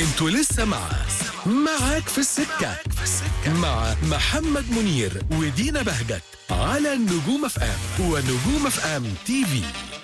انتوا لسه مع معاك في السكة مع محمد منير ودينا بهجت على النجوم اف ام ونجوم اف ام تي في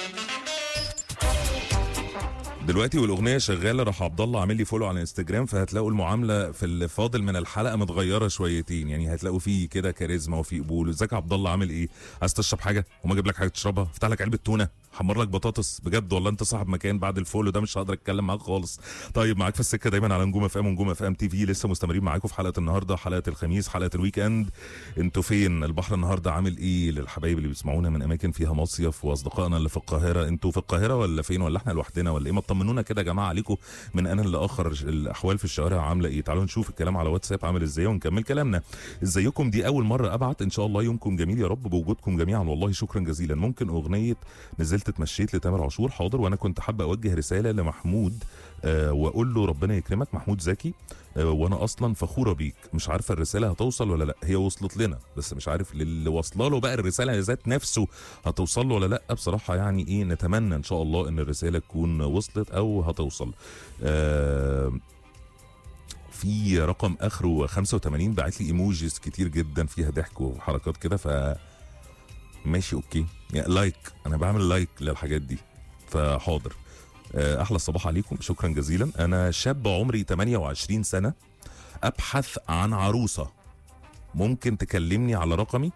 دلوقتي والاغنيه شغاله راح عبد الله عامل لي فولو على الانستجرام فهتلاقوا المعامله في الفاضل من الحلقه متغيره شويتين يعني هتلاقوا فيه كده كاريزما وفي قبول ازيك يا عبد الله عامل ايه عايز تشرب حاجه وما اجيب لك حاجه تشربها افتح لك علبه تونه حمر لك بطاطس بجد والله انت صاحب مكان بعد الفولو ده مش هقدر اتكلم معاك خالص طيب معاك في السكه دايما على نجوم اف ام ونجوم اف ام تي في لسه مستمرين معاكم في حلقه النهارده حلقه الخميس حلقه الويك اند انتوا فين البحر النهارده عامل ايه للحبايب اللي بيسمعونا من اماكن فيها مصيف واصدقائنا اللي في القاهره انتوا في القاهره ولا فين ولا احنا لوحدنا ولا ايه ما تطمنونا كده يا جماعه عليكم من انا لاخر الاحوال في الشوارع عامله ايه تعالوا نشوف الكلام على واتساب عامل ازاي ونكمل كلامنا ازيكم دي اول مره ابعت ان شاء الله يومكم جميل يا رب بوجودكم جميعا والله شكرا جزيلا ممكن اغنيه نزلت اتمشيت لتامر عاشور حاضر وانا كنت حابه اوجه رساله لمحمود آه واقول له ربنا يكرمك محمود زكي آه وانا اصلا فخوره بيك مش عارفه الرساله هتوصل ولا لا هي وصلت لنا بس مش عارف للي واصله له بقى الرساله ذات نفسه هتوصل له ولا لا بصراحه يعني ايه نتمنى ان شاء الله ان الرساله تكون وصلت او هتوصل آه في رقم اخره 85 بعت لي ايموجيز كتير جدا فيها ضحك وحركات كده ف ماشي اوكي يعني لايك انا بعمل لايك للحاجات دي فحاضر آه، احلى الصباح عليكم شكرا جزيلا انا شاب عمري 28 سنه ابحث عن عروسه ممكن تكلمني على رقمي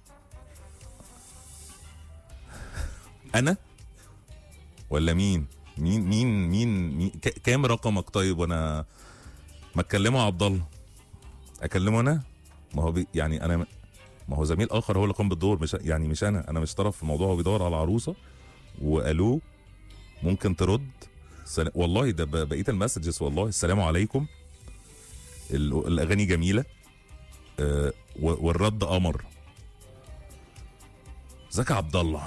انا ولا مين مين مين مين, مين؟ ك- كام رقمك طيب وانا ما اتكلمه عبد الله اكلمه انا ما هو بي يعني انا ما هو زميل اخر هو اللي قام بالدور مش يعني مش انا انا مش طرف في الموضوع هو بيدور على عروسه وقالوه ممكن ترد سل... والله ده ب- بقيه المسجز والله السلام عليكم ال- الاغاني جميله آه و- والرد قمر ازيك يا عبد الله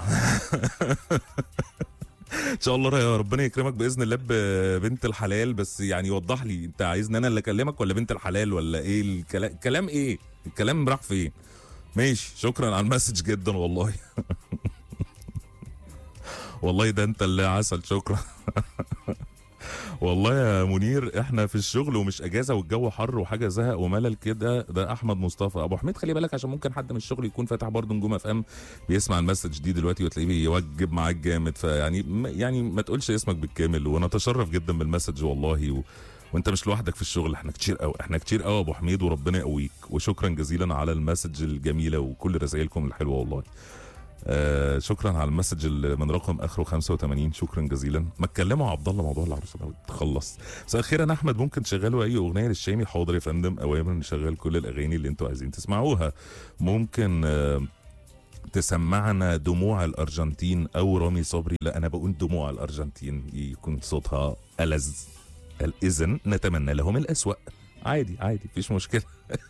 ان شاء الله يا ربنا يكرمك باذن الله ببنت الحلال بس يعني وضح لي انت عايزني انا اللي اكلمك ولا بنت الحلال ولا ايه الكلام كلام ايه الكلام راح فين ماشي شكرا على المسج جدا والله والله ده انت اللي عسل شكرا والله يا منير احنا في الشغل ومش اجازه والجو حر وحاجه زهق وملل كده ده احمد مصطفى ابو حميد خلي بالك عشان ممكن حد من الشغل يكون فاتح برضه نجوم اف ام بيسمع المسج دي دلوقتي وتلاقيه بيوجب معاك جامد فيعني م- يعني ما تقولش اسمك بالكامل ونتشرف جدا بالمسج والله و... وانت مش لوحدك في الشغل احنا كتير قوي احنا كتير قوي يا ابو حميد وربنا يقويك وشكرا جزيلا على المسج الجميله وكل رسائلكم الحلوه والله آه شكرا على المسج اللي من رقم اخره 85 شكرا جزيلا ما اتكلموا عبد الله موضوع العروسه ده تخلص مساء الخير انا احمد ممكن تشغلوا اي اغنيه للشامي حاضر يا فندم اوامر نشغل كل الاغاني اللي انتوا عايزين تسمعوها ممكن آه تسمعنا دموع الارجنتين او رامي صبري لا انا بقول دموع الارجنتين يكون صوتها ألذ اذا نتمنى لهم الاسوأ عادي عادي مفيش مشكله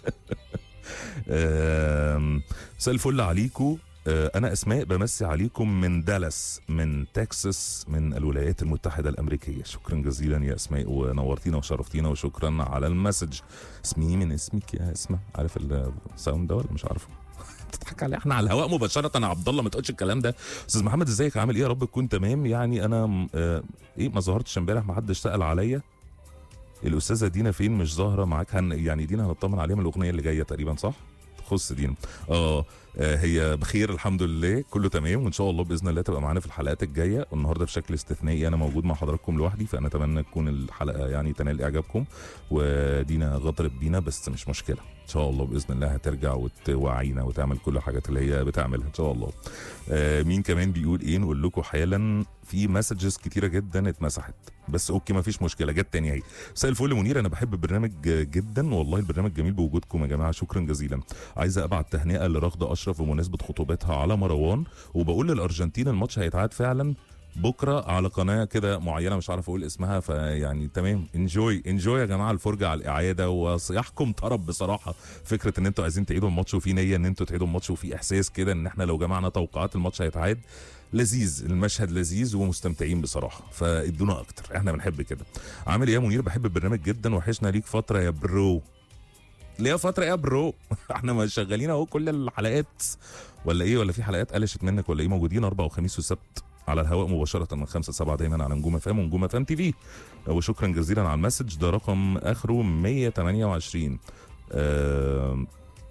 آم، مساء الفل عليكم آه، انا اسماء بمسي عليكم من دالاس من تكساس من الولايات المتحده الامريكيه شكرا جزيلا يا اسماء ونورتينا وشرفتينا وشكرا على المسج اسمي من اسمك يا اسماء عارف الساوند ده ولا مش عارفه تضحك علي احنا على الهواء مباشره انا عبد الله ما تقولش الكلام ده استاذ محمد ازيك عامل ايه يا رب تكون تمام يعني انا م- آه ايه ما ظهرتش امبارح ما حدش سال عليا الاستاذه دينا فين مش ظاهره معاك هن يعني دينا هنطمن عليها من الاغنيه اللي جايه تقريبا صح تخص دينا اه آه، هي بخير الحمد لله كله تمام وان شاء الله باذن الله تبقى معانا في الحلقات الجايه والنهارده بشكل استثنائي انا موجود مع حضراتكم لوحدي فانا اتمنى تكون الحلقه يعني تنال اعجابكم ودينا غطرت بينا بس مش مشكله ان شاء الله باذن الله هترجع وتوعينا وتعمل كل الحاجات اللي هي بتعملها ان شاء الله آه مين كمان بيقول ايه نقول لكم حالا في مسجز كتيره جدا اتمسحت بس اوكي ما فيش مشكله جت تاني اهي مساء الفل منير انا بحب البرنامج جدا والله البرنامج جميل بوجودكم يا جماعه شكرا جزيلا عايزه ابعت تهنئه لرغده اشرف بمناسبه خطوبتها على مروان وبقول للارجنتين الماتش هيتعاد فعلا بكره على قناه كده معينه مش عارف اقول اسمها فيعني تمام انجوي انجوي يا جماعه الفرجه على الاعاده وصياحكم طرب بصراحه فكره ان انتوا عايزين تعيدوا الماتش وفي نيه ان انتوا تعيدوا الماتش وفي احساس كده ان احنا لو جمعنا توقعات الماتش هيتعاد لذيذ المشهد لذيذ ومستمتعين بصراحه فادونا اكتر احنا بنحب كده عامل ايه يا منير بحب البرنامج جدا وحشنا ليك فتره يا برو ليه فتره يا برو احنا ما شغالين اهو كل الحلقات ولا ايه ولا في حلقات قلشت منك ولا ايه موجودين اربع وخميس وسبت على الهواء مباشره من 5 7 دايما على نجوم اف ام ونجوم اف ام تي في وشكرا جزيلا على المسج ده رقم اخره 128 آه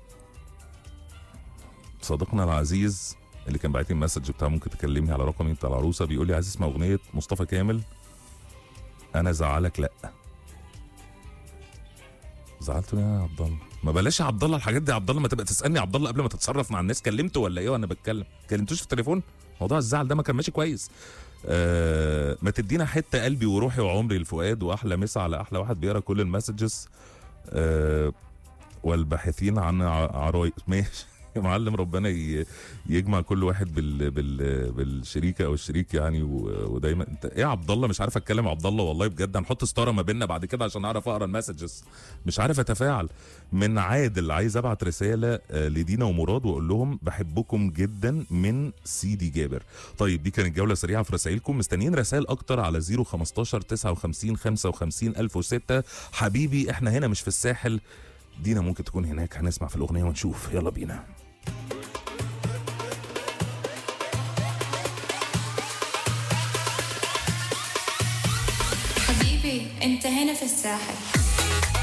صديقنا العزيز اللي كان باعت لي المسج بتاع ممكن تكلمني على رقمي بتاع العروسه بيقول لي عايز اسمع اغنيه مصطفى كامل انا زعلك لا زعلته يا عبد الله ما بلاش يا عبد الله الحاجات دي يا عبد الله ما تبقى تسالني يا عبد الله قبل ما تتصرف مع الناس كلمته ولا ايه وانا بتكلم كلمتوش في التليفون موضوع الزعل ده ما كان ماشي كويس آه ما تدينا حته قلبي وروحي وعمري الفؤاد واحلى مسا على احلى واحد بيقرا كل المسجز آه والباحثين عن ع- عرايس ماشي يا معلم ربنا ي- يجمع كل واحد بال بال بالشريكه او الشريك يعني و- ودايما انت ايه يا عبد الله مش عارف اتكلم يا عبد الله والله بجد هنحط ستاره ما بيننا بعد كده عشان اعرف اقرا المسجز مش عارف اتفاعل من عادل عايز ابعت رساله آه، لدينا ومراد واقول لهم بحبكم جدا من سيدي جابر طيب دي كانت جوله سريعه في رسائلكم مستنيين رسائل اكتر على 015 59 55 1006 حبيبي احنا هنا مش في الساحل دينا ممكن تكون هناك هنسمع في الاغنيه ونشوف يلا بينا حبيبي انت هنا في الساحل